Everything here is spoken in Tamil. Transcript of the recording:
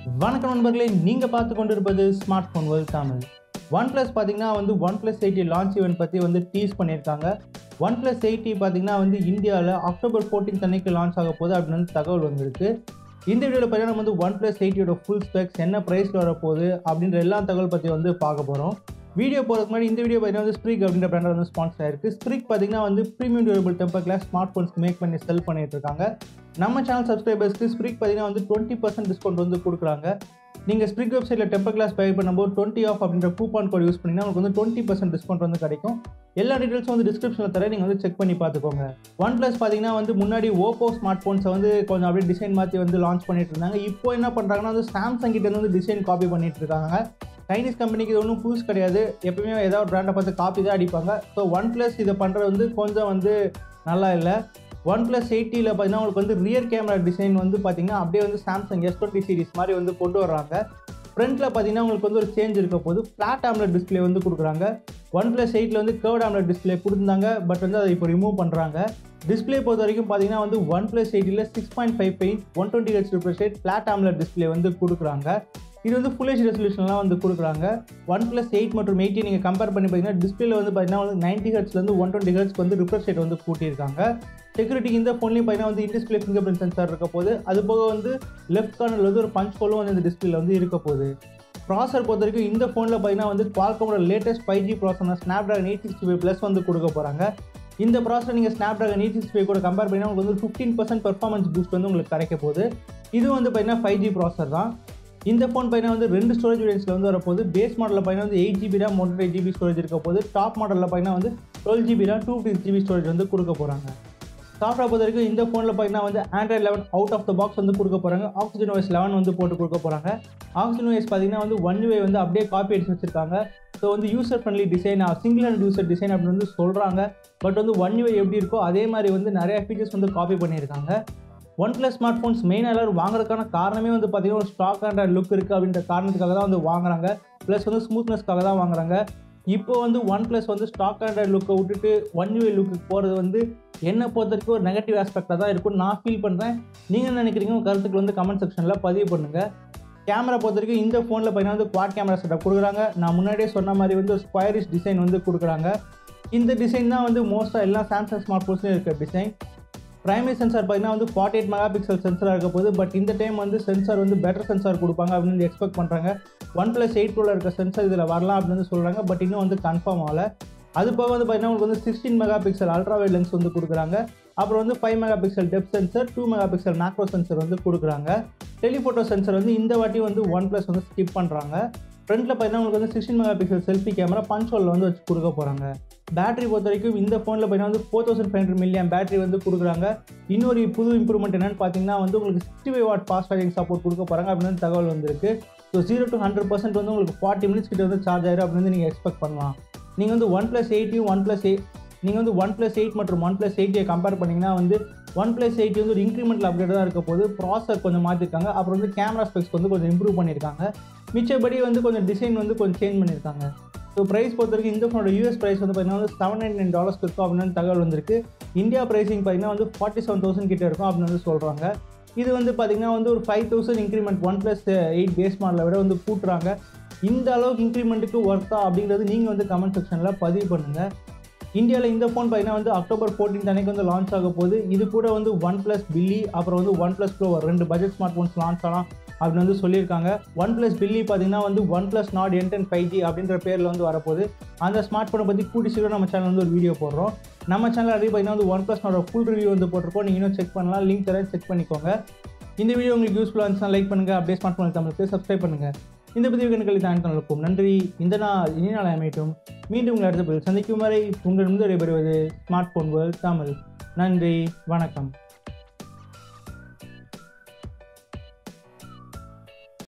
வணக்கம் நண்பர்களே நீங்கள் பார்த்து கொண்டிருப்பது smart phone world Tamil one plus பார்த்தீங்கன்னா வந்து one plus eighty launch event பற்றி வந்து டீஸ் பண்ணியிருக்காங்க ஒன் ப்ளஸ் எயிட்டி பார்த்தீங்கன்னா வந்து இந்தியாவில் அக்டோபர் 14 அன்னைக்கு லான்ச் ஆக போகுது அப்படின்னு வந்து தகவல் வந்திருக்கு இந்த வீடியோவில் பார்த்தீங்கன்னா நம்ம வந்து ஒன் ப்ளஸ் எயிட்டியோட ஃபுல் ஸ்பெக்ஸ் என்ன ப்ரைஸில் வரப்போகுது அப்படின்ற எல்லா தகவல் பற்றி வந்து பார்க்க போகிறோம் வீடியோ போகிறதுக்கு முன்னாடி இந்த வீடியோ பார்த்தீங்கன்னா வந்து ஸ்ப்ரிக் அப்படின்ற பிராண்ட் வந்து ஸ்பான்சர் ஆயிருக்கு ஸ்ப்ரிக் பார்த்தீங்கன்னா வந்து premium durable temper glass smart ஃபோன்ஸ்க்கு மேக் பண்ணி செல் பண்ணிட்டு இருக்காங்க நம்ம சேனல் சப்ஸ்கிரைபர்ஸ்க்கு ஸ்ப்ரிக் பார்த்தீங்கன்னா வந்து டுவெண்ட்டி பர்சன்ட் டிஸ்கவுண்ட் வந்து கொடுக்குறாங்க நீங்கள் ஸ்ப்ரிக் வெப்சைட்டில் டெம்பர் கிளாஸ் பை பண்ணும்போது டுவெண்ட்டி ஆஃப் அப்படின்ற கூப்பான் கோட் யூஸ் பண்ணிங்கன்னா உங்களுக்கு வந்து டுவெண்ட்டி பர்சன்ட் டிஸ்கவுண்ட் வந்து கிடைக்கும் எல்லா டீட்டெயில்ஸும் வந்து டிஸ்கிரிப்ஷனில் தர நீங்கள் வந்து செக் பண்ணி பார்த்துக்கோங்க ஒன் ப்ளஸ் பார்த்தீங்கன்னா வந்து முன்னாடி ஓப்போ ஸ்மார்ட் ஃபோன்ஸை வந்து கொஞ்சம் அப்படியே டிசைன் மாற்றி வந்து லான்ச் பண்ணிட்டு இருந்தாங்க இப்போ என்ன பண்ணுறாங்கன்னா வந்து சாம்சங் கிட்ட இருந்து வந்து டிசைன் காப்பி பண்ணிட்டு இருக்காங்க சைனீஸ் கம்பெனிக்கு இது ஒன்றும் புதுசு கிடையாது எப்பவுமே ஏதாவது பிராண்டை பார்த்து காப்பி தான் அடிப்பாங்க ஸோ ஒன் ப்ளஸ் இதை பண்ணுறது வந்து கொஞ்சம் வந்து நல்லா இல்லை ஒன் ப்ளஸ் எயிட்டியில் பார்த்தீங்கன்னா உங்களுக்கு வந்து ரியர் கேமரா டிசைன் வந்து பார்த்தீங்கன்னா அப்படியே வந்து சாம்சங் எஸ் டுவெண்ட்டி சீரிஸ் மாதிரி வந்து கொண்டு வர்றாங்க ஃப்ரண்ட்டில் பார்த்தீங்கன்னா உங்களுக்கு வந்து ஒரு சேஞ்ச் இருக்க போது ஃப்ளாட் ஆம்லெட் டிஸ்ப்ளே வந்து கொடுக்குறாங்க ஒன் ப்ளஸ் எயிட்டில் வந்து கேர்ட் ஆம்லெட் டிஸ்ப்ளே கொடுத்தாங்க பட் வந்து அதை இப்போ ரிமூவ் பண்ணுறாங்க டிஸ்ப்ளே பொறுத்த வரைக்கும் பார்த்தீங்கன்னா வந்து ஒன் ப்ளஸ் எயிட்டில் சிக்ஸ் பாயிண்ட் ஃபைவ் பெயிண்ட் one twenty H refresh rate flat AMOLED display வந்து கொடுக்குறாங்க இது வந்து ஃபுல் ஹெச் ரெசல்யூஷன்லாம் வந்து கொடுக்குறாங்க ஒன் ப்ளஸ் எயிட் மற்றும் எயிட்டி நீங்கள் கம்பேர் பண்ணி பார்த்தீங்கன்னா டிஸ்பிளேல வந்து பார்த்தீங்கன்னா வந்து நைன்டி ஹெட்ஸ்லேருந்து ஒன் டுவெண்ட்டி ஹெட்ஸ்க்கு வந்து ரிஃப்ரெஷ் ரேட் வந்து கூட்டியிருக்காங்க செக்யூரிட்டி இந்த ஃபோன்லேயும் பார்த்தீங்கன்னா வந்து இன்டிஸ்பிளே ஃபிங்கர் பிரிண்ட் சென்சார் இருக்க போது அது போக வந்து லெஃப்ட் கார்னரில் வந்து ஒரு பஞ்ச் ஹோலும் வந்து இந்த டிஸ்பிளேல வந்து இருக்க போகுது ப்ராசர் பொறுத்த வரைக்கும் இந்த ஃபோனில் பார்த்தீங்கன்னா வந்து குவால்கமோட latest five G processor Snapdragon eight sixty five plus வந்து கொடுக்க போகிறாங்க இந்த ப்ராசர் நீங்கள் Snapdragon eight sixty five கூட கம்பேர் பண்ணினா உங்களுக்கு வந்து ஃபிஃப்டீன் பர்சன்ட் பர்ஃபார்மன்ஸ் பூஸ்ட் வந்து உங்களுக்கு கிடைக்க போகுது இது வந்து பார்த்தீங்கன்னா ஃபைவ் ஜி ப்ராசர் தான் இந்த ஃபோன் பார்த்தீங்கன்னா வந்து ரெண்டு ஸ்டோரேஜ் வேரியன்ஸில் வந்து வரப்போகுது பேஸ் மாடலில் பார்த்தீங்கன்னா வந்து eight GB RAM one eight GB storage இருக்க போது டாப் மாடலில் பார்த்தீங்கன்னா வந்து twelve GB RAM two fifty GB storage வந்து கொடுக்க போகிறாங்க சாஃப்ட்வேர் பொறுத்த வரைக்கும் இந்த ஃபோனில் பார்த்தீங்கன்னா வந்து Android eleven out of the box வந்து கொடுக்க போகிறாங்க ஆக்சிஜன் ஓஎஸ் லெவன் வந்து போட்டு கொடுக்க போகிறாங்க ஆக்சிஜன் ஓஎஸ் பார்த்தீங்கன்னா வந்து ஒன் வே வந்து அப்படியே காப்பி அடிச்சு வச்சிருக்காங்க ஸோ வந்து user friendly design single hand user design அப்படின்னு வந்து சொல்கிறாங்க பட் வந்து ஒன் வே எப்படி இருக்கோ அதே மாதிரி வந்து நிறைய ஃபீச்சர்ஸ் வந்து காப்பி பண்ணியிருக்காங்க one plus smart phones main எல்லாரும் வாங்குறதுக்கான காரணமே வந்து பார்த்தீங்கன்னா ஒரு ஸ்டாக் அண்ட் லுக் இருக்குது அப்படின்ற காரணத்துக்காக தான் வந்து வாங்குறாங்க ப்ளஸ் வந்து ஸ்மூத்னஸ்க்காக தான் வாங்குறாங்க இப்போ வந்து ஒன் ப்ளஸ் வந்து ஸ்டாக் ஆண்ட்ராய்ட் லுக்கை விட்டுட்டு ஒன் வே லுக்கு போகிறது வந்து என்னை பொறுத்த வரைக்கும் ஒரு நெகட்டிவ் ஆஸ்பெக்டாக தான் இருக்கும் நான் ஃபீல் பண்ணுறேன் நீங்கள் என்ன நினைக்கிறீங்க உங்கள் கருத்துக்கள் வந்து கமெண்ட் செக்ஷனில் பதிவு பண்ணுங்கள் கேமரா பொறுத்த வரைக்கும் இந்த ஃபோனில் பார்த்தீங்கன்னா வந்து குவாட் கேமரா செட்டப் கொடுக்குறாங்க நான் முன்னாடியே சொன்ன மாதிரி வந்து ஒரு ஸ்கொயரிஷ் டிசைன் வந்து கொடுக்குறாங்க இந்த டிசைன் தான் வந்து மோஸ்ட்டாக எல்லா சாம்சங் ஸ்மார்ட் ஃபோன்ஸ்லையும் இருக்க டிசைன் பிரைமரி சென்சார் பார்த்தீங்கன்னா வந்து ஃபார்ட்டி எயிட் மெகா பிக்சல் சென்சாராக இருக்க போது பட் இந்த டைம் வந்து சென்சார் வந்து பெட்டர் சென்சார் கொடுப்பாங்க அப்படின்னு எக்ஸ்பெக்ட் பண்ணுறாங்க ஒன் ப்ளஸ் எயிட் ப்ரோவில் இருக்க சென்சார் இதில் வரலாம் அப்படின்னு சொல்கிறாங்க பட் இன்னும் வந்து கன்ஃபார்ம் ஆகலை அது போக வந்து பார்த்தீங்கன்னா உங்களுக்கு வந்து sixteen megapixel ultra wide lens வந்து கொடுக்குறாங்க அப்புறம் வந்து five megapixel depth sensor two megapixel macro sensor வந்து கொடுக்குறாங்க டெலிஃபோட்டோ சென்சர் வந்து இந்த வாட்டி வந்து ஒன் ப்ளஸ் வந்து ஸ்கிப் பண்ணுறாங்க ஃப்ரண்ட்டில் பார்த்தீங்கன்னா உங்களுக்கு வந்து sixteen megapixel selfie camera punch ஹோலில் வந்து வச்சு கொடுக்க போகிறாங்க பேட்டரி பொறுத்த வரைக்கும் இந்த ஃபோனில் பார்த்தீங்கன்னா வந்து four thousand five hundred milliamp battery வந்து கொடுக்குறாங்க இன்னொரு புது இம்ப்ரூவ்மெண்ட் என்னன்னு பார்த்தீங்கன்னா வந்து உங்களுக்கு sixty five watt fast charging support கொடுக்க போகிறாங்க அப்படின்னு தகவல் வந்திருக்கு so zero to hundred percent வந்து உங்களுக்கு ஃபார்ட்டி மினிட்ஸ் கிட்ட வந்து சார்ஜ் ஆயிரும் அப்படின்னு நீங்கள் எக்ஸ்பெக்ட் பண்ணலாம் நீங்கள் வந்து ஒன் ப்ளஸ் எயிட்டியும் ஒன் ப்ளஸ் எயிட் நீங்கள் வந்து ஒன் ப்ளஸ் எயிட் மற்றும் ஒன் ப்ளஸ் எயிட்டியை கம்பேர் பண்ணிங்கன்னா வந்து ஒன் ப்ளஸ் எயிட் வந்து ஒரு இன்க்ரிமெண்டல் அப்டேட் தான் இருக்க போது ப்ராசர் கொஞ்சம் மாற்றிருக்காங்க அப்புறம் வந்து கேமரா ஸ்பெக்ஸ் வந்து கொஞ்சம் இம்ப்ரூவ் பண்ணியிருக்காங்க மிச்சபடி வந்து கொஞ்சம் டிசைன் வந்து கொஞ்சம் சேஞ்ச் பண்ணியிருக்காங்க ஸோ ப்ரைஸ் பொறுத்த வரைக்கும் இந்த ஃபோனோட யூஎஸ் ப்ரைஸ் வந்து பார்த்தீங்கன்னா வந்து செவன் நைன் நைன் டாலர்ஸ்க்கு இருக்கும் அப்படின்னு தகவல் வந்திருக்கு இந்தியா ப்ரைஸிங் பார்த்தீங்கன்னா வந்து ஃபார்ட்டி செவன் தௌசண்ட் கிட்ட இருக்கும் அப்படின்னு வந்து சொல்கிறாங்க இது வந்து பார்த்தீங்கன்னா வந்து ஒரு five thousand increment one plus eight base மாடலை விட வந்து கூட்டுறாங்க இந்த அளவுக்கு இன்க்ரிமெண்ட்டுக்கு ஒர்த்தா அப்படிங்கிறது நீங்கள் வந்து கமெண்ட் செக்ஷனில் பதிவு பண்ணுங்கள் இந்தியாவில் இந்த ஃபோன் பார்த்தீங்கன்னா வந்து அக்டோபர் ஃபோர்டீன் அன்னைக்கு வந்து லான்ச் ஆக போகுது இது கூட வந்து ஒன் ப்ளஸ் பில்லி அப்புறம் வந்து ஒன் ப்ளஸ் ப்ரோ ரெண்டு பட்ஜெட் ஸ்மார்ட் ஃபோன்ஸ் லான்ச் ஆகலாம் அப்படின்னு வந்து சொல்லியிருக்காங்க ஒன் ப்ளஸ் பில்லி பார்த்தீங்கன்னா வந்து one plus Nord N ten five G அப்படின்ற பேரில் வந்து வரப்போகுது அந்த ஸ்மார்ட் ஃபோனை பற்றி கூடி சீக்கிரம் நம்ம சேனல் வந்து ஒரு வீடியோ போடுறோம் நம்ம சேனல் அப்படி பார்த்தீங்கன்னா வந்து one plus Nord full review வந்து போட்டிருக்கோம் நீங்கள் இன்னும் செக் பண்ணலாம் லிங்க் தரேன் செக் பண்ணிக்கோங்க இந்த வீடியோ உங்களுக்கு யூஸ்ஃபுல்லாக இருந்துச்சுன்னா லைக் பண்ணுங்கள் அப்படியே ஸ்மார்ட் ஃபோன் தமிழுக்கு சப்ஸ்கிரைப் பண்ணுங்கள் இந்த பதிவு கணக்களை தான் இருக்கும் நன்றி இந்த நாள் இனி நாள் அமையட்டும் மீண்டும் உங்கள் அடுத்த பதில் சந்திக்கும் வரை உங்களிடம் விடைபெறுவது ஸ்மார்ட் ஃபோன் வேர்ல்ட் தமிழ் நன்றி வணக்கம்